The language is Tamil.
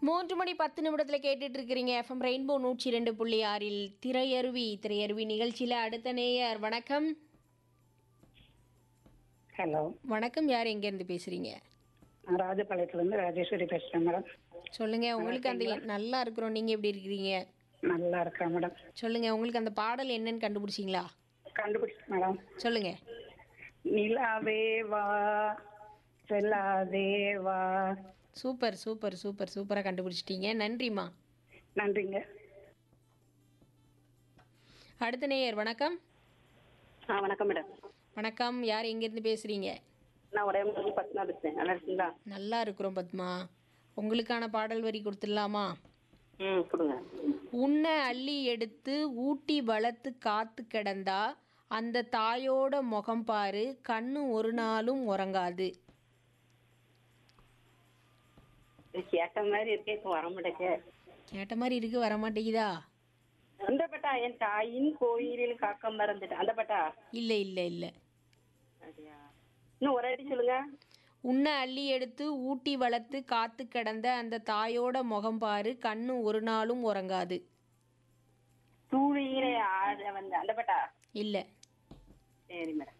மூன்று மணி பத்து நிமிடத்தில் கேட்டுட்டு இருக்கிறீங்க எஃப்எம் ரெயின்போ நூற்றி ரெண்டு புள்ளி ஆறில் திரையருவி திரையருவி நிகழ்ச்சியில் அடுத்த நேயர் வணக்கம் ஹலோ வணக்கம் யார் எங்கேருந்து பேசுகிறீங்க நான் ராஜபாளையத்துலேருந்து ராஜேஸ்வரி பேசுகிறேன் மேடம் சொல்லுங்க உங்களுக்கு அந்த நல்லா இருக்கிறோம் நீங்கள் எப்படி இருக்கிறீங்க நல்லா இருக்கேன் மேடம் சொல்லுங்க உங்களுக்கு அந்த பாடல் என்னன்னு கண்டுபிடிச்சிங்களா கண்டுபிடிச்சேன் மேடம் சொல்லுங்க நிலாவே வா செல்லாதே வா சூப்பர் சூப்பர் சூப்பர் சூப்பராக கண்டுபிடிச்சிட்டீங்க நன்றிம்மா நன்றிங்க அடுத்த நேயர் வணக்கம் ஆ வணக்கம் மேடம் வணக்கம் யார் எங்கேருந்து பேசுகிறீங்க நான் ஒரே மாதிரி பத்மா பேசுறேன் நல்லா இருக்கீங்களா நல்லா இருக்கிறோம் பத்மா உங்களுக்கான பாடல் வரி கொடுத்துடலாமா ம் கொடுங்க உன்னை அள்ளி எடுத்து ஊட்டி வளர்த்து காத்து கிடந்தா அந்த தாயோட முகம் பாரு கண்ணு ஒரு நாளும் உறங்காது இது கேட்ட மாதிரி இருக்கே இப்போ வர மாட்டேங்க கேட்ட மாதிரி இருக்கு வர மாட்டேங்குதா அந்த பட்டா என் தாயின் கோயிலில் காக்க மறந்துட்டேன் அந்த பட்டா இல்லை இல்லை இல்லை அப்படியா இன்னும் ஒரு அடி சொல்லுங்க உன்னை அள்ளி எடுத்து ஊட்டி வளர்த்து காத்து கிடந்த அந்த தாயோட முகம் பாரு கண்ணு ஒரு நாளும் உறங்காது தூளியிலே ஆட வந்த அந்த பட்டா இல்லை சரி மேடம்